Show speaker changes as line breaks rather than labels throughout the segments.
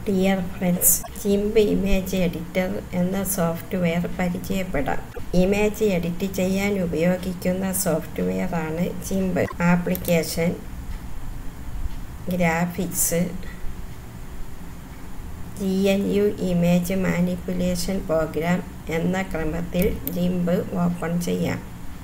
dear friends GIMP image editor എന്ന software പരിചയപ്പെടാം image edit ചെയ്യാൻ ഉപയോഗിക്കുന്ന സോഫ്റ്റ്വെയർ ആണ് GIMP application graphics G N U image manipulation program എന്ന ക്രമത്തിൽ ജിംബ് ഓപ്പൺ ചെയ്യാം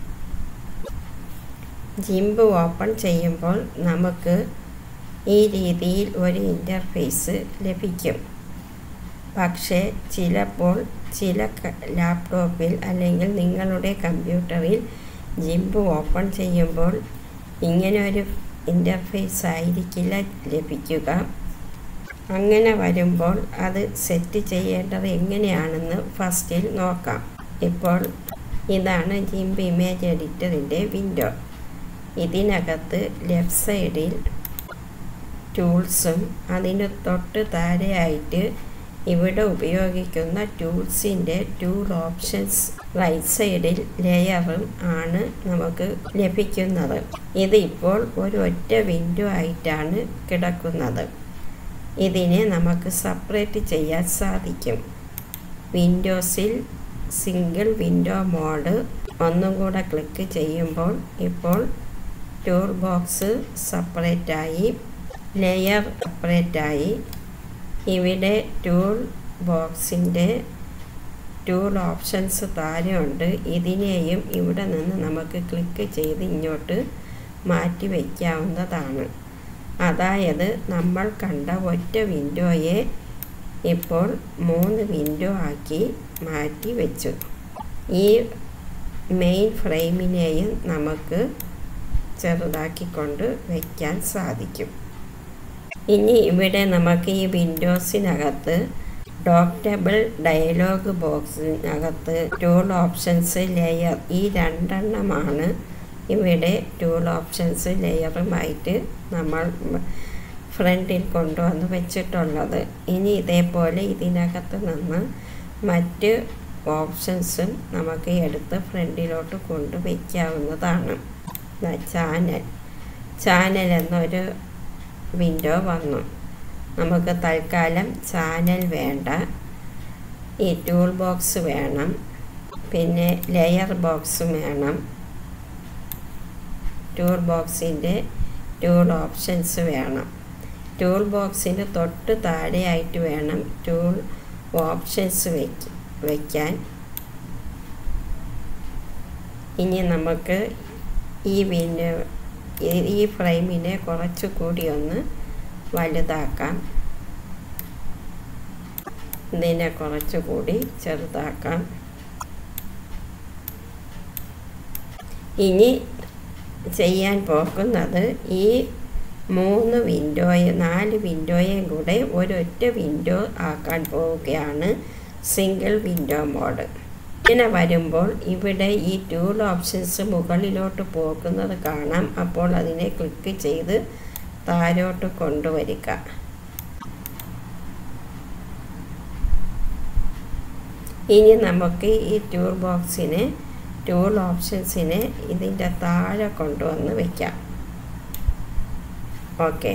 ജിംബ് ഓപ്പൺ ചെയ്യുമ്പോൾ നമുക്ക് ഈ രീതിയിൽ ഒരു ഇൻ്റർഫേസ് ലഭിക്കും പക്ഷേ ചിലപ്പോൾ ചില ലാപ്ടോപ്പിൽ അല്ലെങ്കിൽ നിങ്ങളുടെ കമ്പ്യൂട്ടറിൽ ജിംബ് ഓപ്പൺ ചെയ്യുമ്പോൾ ഇങ്ങനെ ഒരു ഇൻ്റർഫേസ് ആയിരിക്കില്ല ലഭിക്കുക അങ്ങനെ വരുമ്പോൾ അത് സെറ്റ് ചെയ്യേണ്ടത് എങ്ങനെയാണെന്ന് ഫസ്റ്റിൽ നോക്കാം ഇപ്പോൾ ഇതാണ് ജിംബ് ഇമേജ് എഡിറ്ററിൻ്റെ വിൻഡോ ഇതിനകത്ത് ലെഫ്റ്റ് സൈഡിൽ ടൂൾസും അതിന് തൊട്ട് താഴെയായിട്ട് ഇവിടെ ഉപയോഗിക്കുന്ന ടൂൾസിൻ്റെ ടൂൾ ഓപ്ഷൻസ് റൈറ്റ് സൈഡിൽ ലെയറും ആണ് നമുക്ക് ലഭിക്കുന്നത് ഇത് ഇപ്പോൾ ഒരു ഒറ്റ വിൻഡോ ആയിട്ടാണ് കിടക്കുന്നത് ഇതിനെ നമുക്ക് സെപ്പറേറ്റ് ചെയ്യാൻ സാധിക്കും വിൻഡോസിൽ സിംഗിൾ വിൻഡോ മോഡ് ഒന്നും കൂടെ ക്ലിക്ക് ചെയ്യുമ്പോൾ ഇപ്പോൾ ടൂൾ ബോക്സ് സെപ്പറേറ്റായി ലെയർ സെപ്പറേറ്റായി ഇവിടെ ടൂൾ ബോക്സിൻ്റെ ടൂൾ ഓപ്ഷൻസ് താഴെയുണ്ട് ഇതിനെയും ഇവിടെ നിന്ന് നമുക്ക് ക്ലിക്ക് ചെയ്ത് ഇങ്ങോട്ട് മാറ്റി വയ്ക്കാവുന്നതാണ് അതായത് നമ്മൾ കണ്ട ഒറ്റ വിൻഡോയെ ഇപ്പോൾ മൂന്ന് വിൻഡോ ആക്കി മാറ്റി വെച്ചു ഈ മെയിൻ ഫ്രെയിമിനെയും നമുക്ക് ചെറുതാക്കിക്കൊണ്ട് വയ്ക്കാൻ സാധിക്കും ഇനി ഇവിടെ നമുക്ക് ഈ വിൻഡോസിനകത്ത് ഡോക്ടബിൾ ഡയലോഗ് ബോക്സിനകത്ത് ടൂൾ ഓപ്ഷൻസ് ലെയർ ഈ രണ്ടെണ്ണമാണ് ഇവിടെ ടൂൾ ഓപ്ഷൻസ് ലെയറുമായിട്ട് നമ്മൾ ഫ്രണ്ടിൽ കൊണ്ടുവന്ന് വെച്ചിട്ടുള്ളത് ഇനി ഇതേപോലെ ഇതിനകത്ത് നിന്ന് മറ്റ് ഓപ്ഷൻസും നമുക്ക് എടുത്ത് ഫ്രണ്ടിലോട്ട് കൊണ്ടുവയ്ക്കാവുന്നതാണ് ചാനൽ ചാനൽ എന്നൊരു വിൻഡോ വന്നു നമുക്ക് തൽക്കാലം ചാനൽ വേണ്ട ഈ ടൂൾ ബോക്സ് വേണം പിന്നെ ലെയർ ബോക്സും വേണം ടൂൾ ബോക്സിൻ്റെ ടൂൾ ഓപ്ഷൻസ് വേണം ടൂൾ ബോക്സിന് തൊട്ട് താഴെയായിട്ട് വേണം ടൂൾ ഓപ്ഷൻസ് വയ്ക്ക വയ്ക്കാൻ ഇനി നമുക്ക് ഈ വിൻഡോ ഈ ഫ്രെയിമിനെ കുറച്ചുകൂടി ഒന്ന് വലുതാക്കാം ഇതിനെ കുറച്ചുകൂടി ചെറുതാക്കാം ഇനി ചെയ്യാൻ പോകുന്നത് ഈ മൂന്ന് വിൻഡോയെ നാല് വിൻഡോയും കൂടെ ഒരൊറ്റ വിൻഡോ ആക്കാൻ പോവുകയാണ് സിംഗിൾ വിൻഡോ മോഡ് ഇങ്ങനെ വരുമ്പോൾ ഇവിടെ ഈ ടൂൾ ഓപ്ഷൻസ് മുകളിലോട്ട് പോകുന്നത് കാണാം അപ്പോൾ അതിനെ ക്ലിക്ക് ചെയ്ത് താഴോട്ട് കൊണ്ടുവരിക ഇനി നമുക്ക് ഈ ടൂൾ ബോക്സിനെ ടൂൾ ഓപ്ഷൻസിനെ ഇതിൻ്റെ താഴെ കൊണ്ടുവന്ന് വയ്ക്കാം ഓക്കെ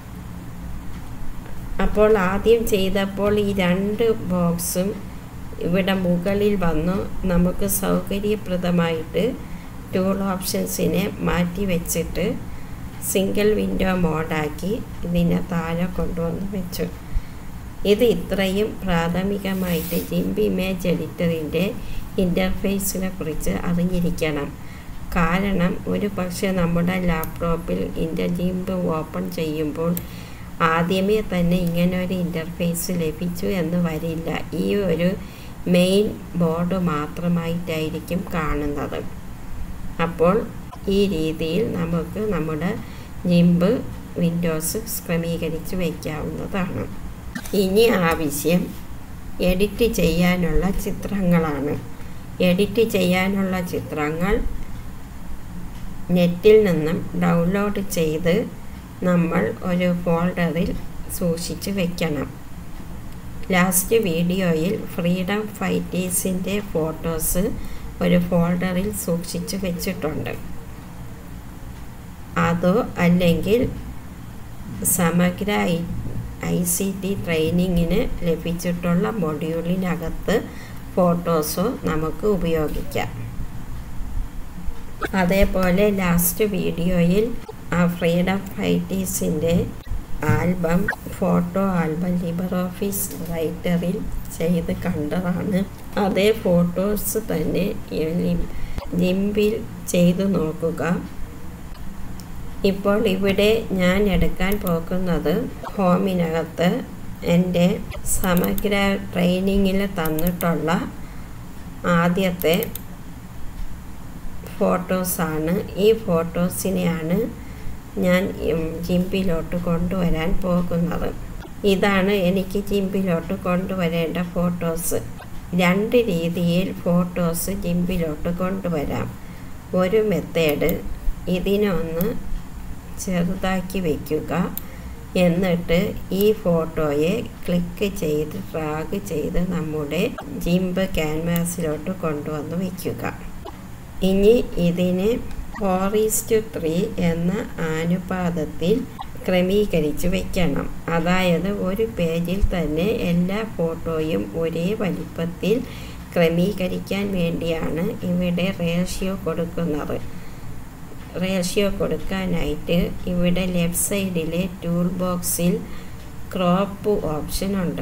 അപ്പോൾ ആദ്യം ചെയ്തപ്പോൾ ഈ രണ്ട് ബോക്സും ഇവിടെ മുകളിൽ വന്നു നമുക്ക് സൗകര്യപ്രദമായിട്ട് ടൂൾ ഓപ്ഷൻസിനെ മാറ്റി വെച്ചിട്ട് സിംഗിൾ വിൻഡോ മോഡാക്കി ഇതിനെ താഴെ കൊണ്ടുവന്ന് വെച്ചു ഇത് ഇത്രയും പ്രാഥമികമായിട്ട് ജിംബ് ഇമേജ് എഡിറ്ററിൻ്റെ ഇൻ്റർഫേസിനെ കുറിച്ച് അറിഞ്ഞിരിക്കണം കാരണം ഒരു പക്ഷേ നമ്മുടെ ലാപ്ടോപ്പിൽ ഇൻ്റെ ജിംബ് ഓപ്പൺ ചെയ്യുമ്പോൾ ആദ്യമേ തന്നെ ഇങ്ങനെ ഒരു ഇൻ്റർഫേസ് ലഭിച്ചു എന്ന് വരില്ല ഈ ഒരു മെയിൻ ബോർഡ് മാത്രമായിട്ടായിരിക്കും കാണുന്നത് അപ്പോൾ ഈ രീതിയിൽ നമുക്ക് നമ്മുടെ ജിംബ് വിൻഡോസ് ക്രമീകരിച്ച് വയ്ക്കാവുന്നതാണ് ഇനി ആവശ്യം എഡിറ്റ് ചെയ്യാനുള്ള ചിത്രങ്ങളാണ് എഡിറ്റ് ചെയ്യാനുള്ള ചിത്രങ്ങൾ നെറ്റിൽ നിന്നും ഡൗൺലോഡ് ചെയ്ത് നമ്മൾ ഒരു ഫോൾഡറിൽ സൂക്ഷിച്ച് വെക്കണം ലാസ്റ്റ് വീഡിയോയിൽ ഫ്രീഡം ഫൈറ്റേഴ്സിൻ്റെ ഫോട്ടോസ് ഒരു ഫോൾഡറിൽ സൂക്ഷിച്ച് വെച്ചിട്ടുണ്ട് അതോ അല്ലെങ്കിൽ സമഗ്ര ഐ സി ടി ട്രെയിനിങ്ങിന് ലഭിച്ചിട്ടുള്ള മൊഡ്യൂളിനകത്ത് ഫോട്ടോസോ നമുക്ക് ഉപയോഗിക്കാം അതേപോലെ ലാസ്റ്റ് വീഡിയോയിൽ ആ ഫ്രീഡം ഫൈറ്റീസിൻ്റെ album photo album Libre office റൈറ്ററിൽ ചെയ്ത് കണ്ടതാണ് അതേ ഫോട്ടോസ് തന്നെ ലിംബിൽ ചെയ്തു നോക്കുക ഇപ്പോൾ ഇവിടെ ഞാൻ എടുക്കാൻ പോകുന്നത് ഹോമിനകത്ത് എൻ്റെ സമഗ്ര ട്രെയിനിങ്ങിൽ തന്നിട്ടുള്ള ആദ്യത്തെ ഫോട്ടോസാണ് ഈ ഫോട്ടോസിനെയാണ് ഞാൻ ജിമ്പിലോട്ട് കൊണ്ടുവരാൻ പോകുന്നത് ഇതാണ് എനിക്ക് ജിമ്പിലോട്ട് കൊണ്ടുവരേണ്ട ഫോട്ടോസ് രണ്ട് രീതിയിൽ ഫോട്ടോസ് ജിമ്പിലോട്ട് കൊണ്ടുവരാം ഒരു മെത്തേഡ് ഇതിനൊന്ന് ചെറുതാക്കി വയ്ക്കുക എന്നിട്ട് ഈ ഫോട്ടോയെ ക്ലിക്ക് ചെയ്ത് ഡ്രാഗ് ചെയ്ത് നമ്മുടെ ജിംബ് ക്യാൻവാസിലോട്ട് കൊണ്ടുവന്ന് വയ്ക്കുക ഇനി ഇതിനെ ഫോർ ഈസ്റ്റ് ത്രീ എന്ന ആനുപാതത്തിൽ ക്രമീകരിച്ച് വയ്ക്കണം അതായത് ഒരു പേജിൽ തന്നെ എല്ലാ ഫോട്ടോയും ഒരേ വലിപ്പത്തിൽ ക്രമീകരിക്കാൻ വേണ്ടിയാണ് ഇവിടെ റേഷ്യോ കൊടുക്കുന്നത് റേഷ്യോ കൊടുക്കാനായിട്ട് ഇവിടെ ലെഫ്റ്റ് സൈഡിലെ ടൂൾ ബോക്സിൽ ക്രോപ്പ് ഓപ്ഷൻ ഉണ്ട്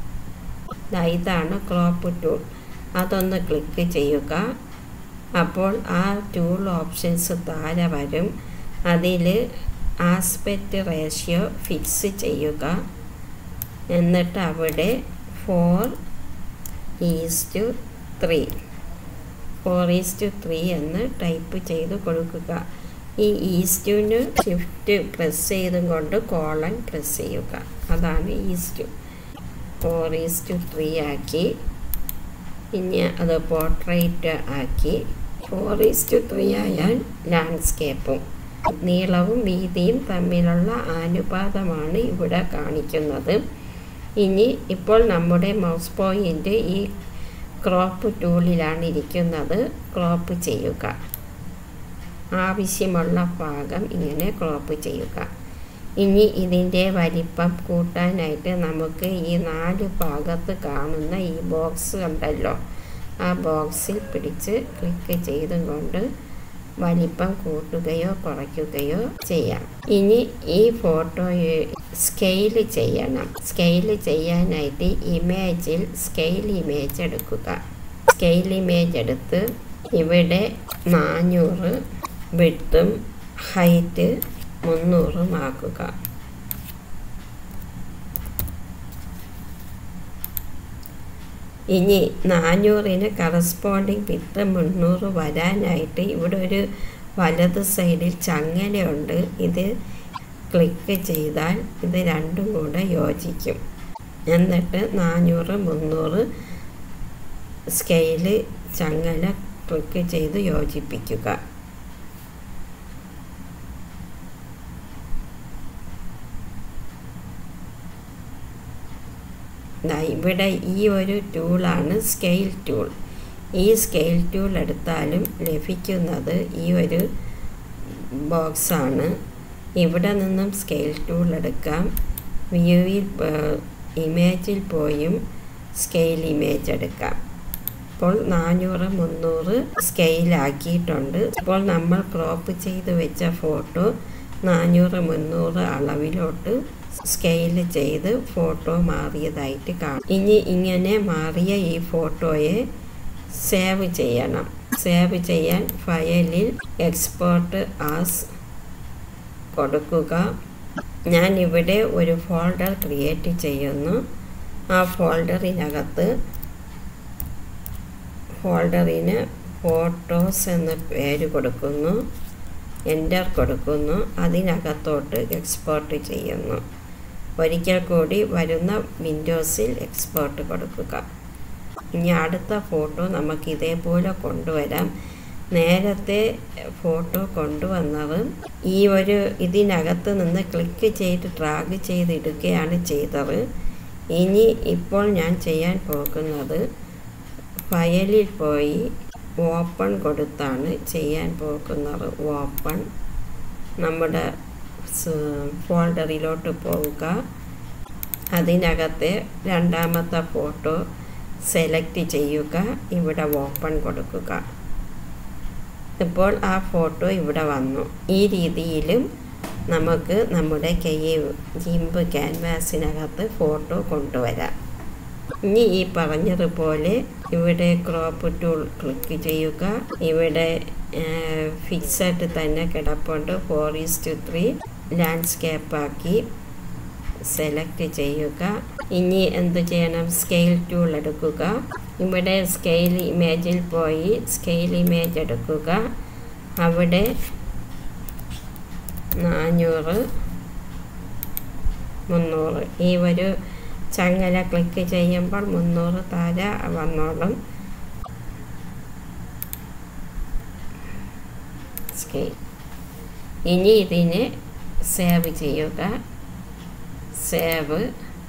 ഇതാണ് ക്രോപ്പ് ടൂൾ അതൊന്ന് ക്ലിക്ക് ചെയ്യുക അപ്പോൾ ആ ടൂൾ ഓപ്ഷൻസ് താഴെ വരും അതിൽ ആസ്പെക്റ്റ് റേഷ്യോ ഫിക്സ് ചെയ്യുക എന്നിട്ട് അവിടെ four is to three four is to three എന്ന് ടൈപ്പ് ചെയ്ത് കൊടുക്കുക ഈ ഈസ്റ്റുവിന് ഷിഫ്റ്റ് പ്രസ് ചെയ്തും കൊണ്ട് കോളൻ പ്രസ് ചെയ്യുക അതാണ് ഈസ്റ്റു ഫോർ ഈസ്റ്റു ത്രീ ആക്കി ഇനി അത് പോർട്രേറ്റ് ആക്കി ഫോർ ഈസ്റ്റു ത്രീ ആയാൽ ലാൻഡ്സ്കേപ്പും നീളവും വീതിയും തമ്മിലുള്ള അനുപാതമാണ് ഇവിടെ കാണിക്കുന്നത് ഇനി ഇപ്പോൾ നമ്മുടെ മൗസ് പോയിൻ്റ് ഈ ക്രോപ്പ് ടൂളിലാണ് ഇരിക്കുന്നത് ക്രോപ്പ് ചെയ്യുക ആവശ്യമുള്ള ഭാഗം ഇങ്ങനെ ക്രോപ്പ് ചെയ്യുക ഇനി ഇതിൻ്റെ വലിപ്പം കൂട്ടാനായിട്ട് നമുക്ക് ഈ നാല് ഭാഗത്ത് കാണുന്ന ഈ ബോക്സ് ഉണ്ടല്ലോ ആ ബോക്സിൽ പിടിച്ച് ക്ലിക്ക് ചെയ്തും കൊണ്ട് വലിപ്പം കൂട്ടുകയോ കുറയ്ക്കുകയോ ചെയ്യാം ഇനി ഈ ഫോട്ടോ സ്കെയിൽ ചെയ്യണം സ്കെയിൽ ചെയ്യാനായിട്ട് ഇമേജിൽ സ്കെയിൽ ഇമേജ് എടുക്കുക സ്കെയിൽ ഇമേജ് എടുത്ത് ഇവിടെ നാനൂറ് വിട്ടും ഹൈറ്റ് മുന്നൂറും ആക്കുക ഇനി നാനൂറിന് കറസ്പോണ്ടിങ് വിത്ത് മുന്നൂറ് വരാനായിട്ട് ഇവിടെ ഒരു വലത് സൈഡിൽ ചങ്ങലയുണ്ട് ഇത് ക്ലിക്ക് ചെയ്താൽ ഇത് രണ്ടും കൂടെ യോജിക്കും എന്നിട്ട് നാനൂറ് മുന്നൂറ് സ്കെയില് ചങ്ങല ക്ലിക്ക് ചെയ്ത് യോജിപ്പിക്കുക ഇവിടെ ഈ ഒരു ടൂളാണ് സ്കെയിൽ ടൂൾ ഈ സ്കെയിൽ ടൂൾ എടുത്താലും ലഭിക്കുന്നത് ഈ ഒരു ബോക്സാണ് ഇവിടെ നിന്നും സ്കെയിൽ ടൂൾ എടുക്കാം വ്യൂവിൽ ഇമേജിൽ പോയും സ്കെയിൽ ഇമേജ് എടുക്കാം ഇപ്പോൾ നാനൂറ് മുന്നൂറ് സ്കെയിലാക്കിയിട്ടുണ്ട് ഇപ്പോൾ നമ്മൾ ക്രോപ്പ് ചെയ്ത് വെച്ച ഫോട്ടോ നാനൂറ് മുന്നൂറ് അളവിലോട്ട് സ്കെയിൽ ചെയ്ത് ഫോട്ടോ മാറിയതായിട്ട് കാണും ഇനി ഇങ്ങനെ മാറിയ ഈ ഫോട്ടോയെ സേവ് ചെയ്യണം സേവ് ചെയ്യാൻ ഫയലിൽ എക്സ്പോർട്ട് ആസ് കൊടുക്കുക ഞാൻ ഇവിടെ ഒരു ഫോൾഡർ ക്രിയേറ്റ് ചെയ്യുന്നു ആ ഫോൾഡറിനകത്ത് ഫോൾഡറിന് ഫോട്ടോസ് എന്ന പേര് കൊടുക്കുന്നു എൻ്റർ കൊടുക്കുന്നു അതിനകത്തോട്ട് എക്സ്പോർട്ട് ചെയ്യുന്നു ഒരിക്കൽ കൂടി വരുന്ന വിൻഡോസിൽ എക്സ്പോർട്ട് കൊടുക്കുക ഇനി അടുത്ത ഫോട്ടോ നമുക്ക് ഇതേപോലെ കൊണ്ടുവരാം നേരത്തെ ഫോട്ടോ കൊണ്ടുവന്നത് ഈ ഒരു ഇതിനകത്ത് നിന്ന് ക്ലിക്ക് ചെയ്ത് ഡ്രാഗ് ചെയ്തിടുകയാണ് ചെയ്തത് ഇനി ഇപ്പോൾ ഞാൻ ചെയ്യാൻ പോകുന്നത് ഫയലിൽ പോയി ഓപ്പൺ കൊടുത്താണ് ചെയ്യാൻ പോകുന്നത് ഓപ്പൺ നമ്മുടെ ഫോൾഡറിലോട്ട് പോവുക അതിനകത്തെ രണ്ടാമത്തെ ഫോട്ടോ സെലക്ട് ചെയ്യുക ഇവിടെ ഓപ്പൺ കൊടുക്കുക ഇപ്പോൾ ആ ഫോട്ടോ ഇവിടെ വന്നു ഈ രീതിയിലും നമുക്ക് നമ്മുടെ കയ്യിൽ ജിമ്പ് ക്യാൻവാസിനകത്ത് ഫോട്ടോ കൊണ്ടുവരാം ഇനി ഈ പറഞ്ഞതുപോലെ ഇവിടെ ക്രോപ്പ് ടൂൾ ക്ലിക്ക് ചെയ്യുക ഇവിടെ ഫിക്സഡ് തന്നെ കിടപ്പുണ്ട് ഫോർ ഈസ്റ്റ് ത്രീ ലാൻഡ്സ്കേപ്പ് ആക്കി സെലക്ട് ചെയ്യുക ഇനി എന്ത് ചെയ്യണം സ്കെയിൽ ടൂൾ എടുക്കുക ഇവിടെ സ്കെയിൽ ഇമേജിൽ പോയി സ്കെയിൽ ഇമേജ് എടുക്കുക അവിടെ നാനൂറ് മുന്നൂറ് ഈ ഒരു ചങ്ങല ക്ലിക്ക് ചെയ്യുമ്പോൾ മുന്നൂറ് താഴെ വന്നോളും സ്കെയിൽ ഇനി ഇതിനെ സേവ് ചെയ്യുക സേവ്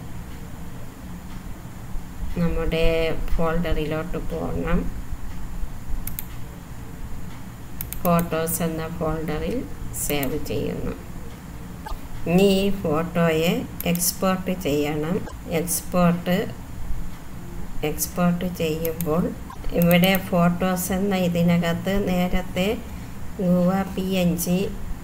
നമ്മുടെ ഫോൾഡറിലോട്ട് പോകണം ഫോട്ടോസ് എന്ന ഫോൾഡറിൽ സേവ് ചെയ്യുന്നു ഇനി ഈ ഫോട്ടോയെ എക്സ്പോർട്ട് ചെയ്യണം എക്സ്പോർട്ട് എക്സ്പോർട്ട് ചെയ്യുമ്പോൾ ഇവിടെ ഫോട്ടോസ് എന്ന ഇതിനകത്ത് നേരത്തെ ഗുവ പി എൻ ജി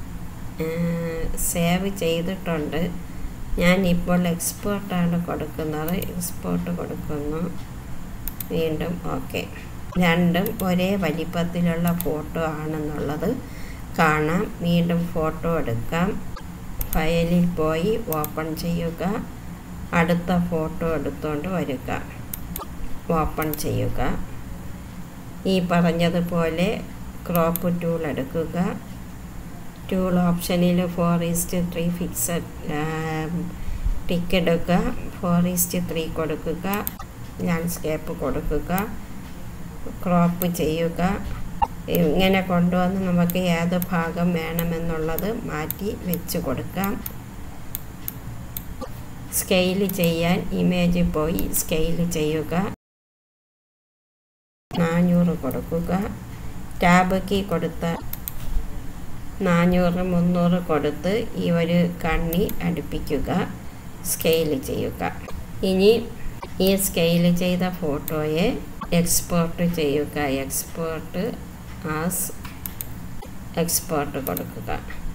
സേവ് ചെയ്തിട്ടുണ്ട് ഞാൻ ഇപ്പോൾ എക്സ്പോർട്ടാണ് കൊടുക്കുന്നത് എക്സ്പോർട്ട് കൊടുക്കുന്നു വീണ്ടും ഓക്കെ രണ്ടും ഒരേ വലിപ്പത്തിലുള്ള ഫോട്ടോ ആണെന്നുള്ളത് കാണാം വീണ്ടും ഫോട്ടോ എടുക്കാം ഫയലിൽ പോയി ഓപ്പൺ ചെയ്യുക അടുത്ത ഫോട്ടോ എടുത്തുകൊണ്ട് വരിക ഓപ്പൺ ചെയ്യുക ഈ പറഞ്ഞതുപോലെ ക്രോപ്പ് ടൂൾ എടുക്കുക ടൂൾ ഓപ്ഷനിൽ four is to three fixed tick എടുക്കുക ഫോർ ഈസ്റ്റ് ത്രീ കൊടുക്കുക ലാൻഡ്സ്കേപ്പ് കൊടുക്കുക ക്രോപ്പ് ചെയ്യുക ഇങ്ങനെ കൊണ്ടുവന്ന് നമുക്ക് ഏത് ഭാഗം വേണമെന്നുള്ളത് മാറ്റി വെച്ച് കൊടുക്കാം സ്കെയിൽ ചെയ്യാൻ ഇമേജ് പോയി സ്കെയിൽ ചെയ്യുക നാനൂറ് കൊടുക്കുക ടാബ് കീ കൊടുത്ത നാനൂറ് മുന്നൂറ് കൊടുത്ത് ഈ ഒരു കണ്ണി അടുപ്പിക്കുക സ്കെയിൽ ചെയ്യുക ഇനി ഈ സ്കെയിൽ ചെയ്ത ഫോട്ടോയെ എക്സ്പോർട്ട് ചെയ്യുക എക്സ്പോർട്ട് ആസ് എക്സ്പോർട്ട് കൊടുക്കുക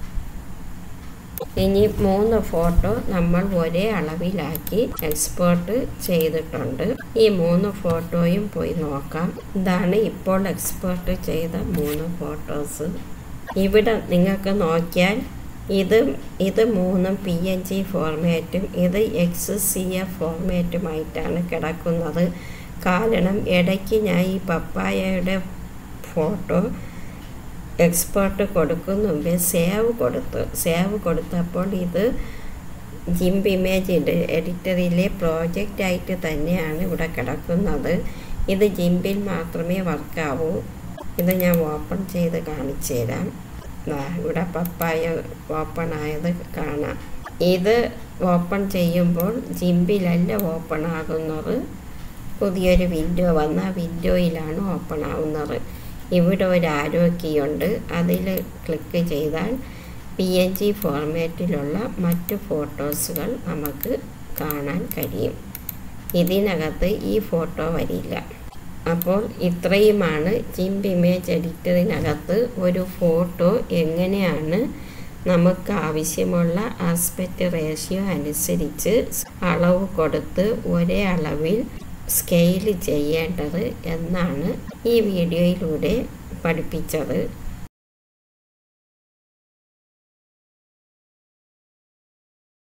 ഇനി മൂന്ന് ഫോട്ടോ നമ്മൾ ഒരേ അളവിലാക്കി എക്സ്പോർട്ട് ചെയ്തിട്ടുണ്ട് ഈ മൂന്ന് ഫോട്ടോയും പോയി നോക്കാം ഇതാണ് ഇപ്പോൾ എക്സ്പോർട്ട് ചെയ്ത മൂന്ന് ഫോട്ടോസ് ഇവിടെ നിങ്ങൾക്ക് നോക്കിയാൽ ഇത് ഇത് മൂന്നും പി എൻ ജി ഫോർമാറ്റും ഇത് എക്സ് സി എഫ് ഫോർമാറ്റുമായിട്ടാണ് കിടക്കുന്നത് കാരണം ഇടയ്ക്ക് ഞാൻ ഈ പപ്പായയുടെ ഫോട്ടോ എക്സ്പോർട്ട് കൊടുക്കും മുമ്പേ സേവ് കൊടുത്തു സേവ് കൊടുത്തപ്പോൾ ഇത് ജിംബ് ഇമേജ് എഡിറ്ററിലെ പ്രോജക്റ്റായിട്ട് തന്നെയാണ് ഇവിടെ കിടക്കുന്നത് ഇത് ജിംബിൽ മാത്രമേ വർക്കാവൂ ഇത് ഞാൻ ഓപ്പൺ ചെയ്ത് കാണിച്ചു തരാം ഇവിടെ പപ്പായ ഓപ്പൺ ആയത് കാണാം ഇത് ഓപ്പൺ ചെയ്യുമ്പോൾ ജിംബിലല്ല ഓപ്പൺ ആകുന്നത് പുതിയൊരു വിൻഡോ വന്ന ആ വിൻഡോയിലാണ് ഓപ്പൺ ആവുന്നത് ഇവിടെ ഒരു ആരോ കീ ഉണ്ട് അതിൽ ക്ലിക്ക് ചെയ്താൽ പി എൻ ജി ഫോർമാറ്റിലുള്ള മറ്റ് ഫോട്ടോസുകൾ നമുക്ക് കാണാൻ കഴിയും ഇതിനകത്ത് ഈ ഫോട്ടോ വരില്ല അപ്പോൾ ഇത്രയുമാണ് ജിംബ് ഇമേജ് എഡിറ്ററിനകത്ത് ഒരു ഫോട്ടോ എങ്ങനെയാണ് നമുക്ക് ആവശ്യമുള്ള ആസ്പെക്റ്റ് റേഷ്യോ അനുസരിച്ച് അളവ് കൊടുത്ത് ഒരേ അളവിൽ സ്കെയിൽ ചെയ്യേണ്ടത് എന്നാണ് ഈ വീഡിയോയിലൂടെ പഠിപ്പിച്ചത്